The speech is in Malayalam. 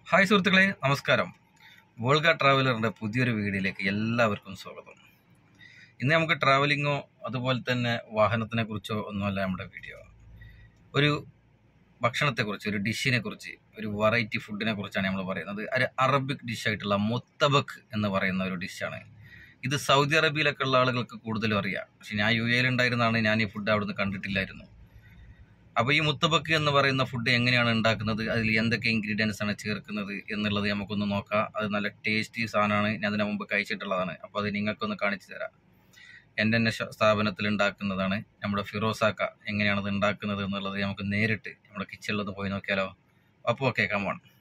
ഹായ് സുഹൃത്തുക്കളെ നമസ്കാരം വോൾഗ ട്രാവലറിൻ്റെ പുതിയൊരു വീഡിയോയിലേക്ക് എല്ലാവർക്കും സ്വാഗതം ഇന്ന് നമുക്ക് ട്രാവലിങ്ങോ അതുപോലെ തന്നെ വാഹനത്തിനെ കുറിച്ചോ ഒന്നുമല്ല നമ്മുടെ വീഡിയോ ഒരു ഭക്ഷണത്തെക്കുറിച്ച് ഒരു ഡിഷിനെ കുറിച്ച് ഒരു വെറൈറ്റി ഫുഡിനെ കുറിച്ചാണ് നമ്മൾ പറയുന്നത് ഒരു അറബിക് ഡിഷായിട്ടുള്ള മുത്തബക്ക് എന്ന് പറയുന്ന ഒരു ഡിഷാണ് ഇത് സൗദി അറേബ്യയിലൊക്കെ ഉള്ള ആളുകൾക്ക് കൂടുതലും അറിയാം പക്ഷെ ഞാൻ യു എയിൽ ഉണ്ടായിരുന്നാണ് ഞാൻ ഈ ഫുഡ് അവിടുന്ന് കണ്ടിട്ടില്ലായിരുന്നു അപ്പോൾ ഈ മുത്തബക്ക് എന്ന് പറയുന്ന ഫുഡ് എങ്ങനെയാണ് ഉണ്ടാക്കുന്നത് അതിൽ എന്തൊക്കെ ഇൻഗ്രീഡിയൻസ് ആണ് ചേർക്കുന്നത് എന്നുള്ളത് നമുക്കൊന്ന് നോക്കാം അത് നല്ല ടേസ്റ്റി സാധനമാണ് ഞാൻ അതിന് മുമ്പ് കഴിച്ചിട്ടുള്ളതാണ് അപ്പോൾ അത് നിങ്ങൾക്കൊന്ന് കാണിച്ചു തരാം എൻ്റെ തന്നെ ഷ- സ്ഥാപനത്തിൽ ഉണ്ടാക്കുന്നതാണ് നമ്മുടെ ഫിറോസാക്ക എങ്ങനെയാണ് അത് ഉണ്ടാക്കുന്നത് എന്നുള്ളത് നമുക്ക് നേരിട്ട് നമ്മുടെ കിച്ചണിലൊന്ന് പോയി നോക്കിയാലോ അപ്പോൾ ഓക്കെ കമോൺ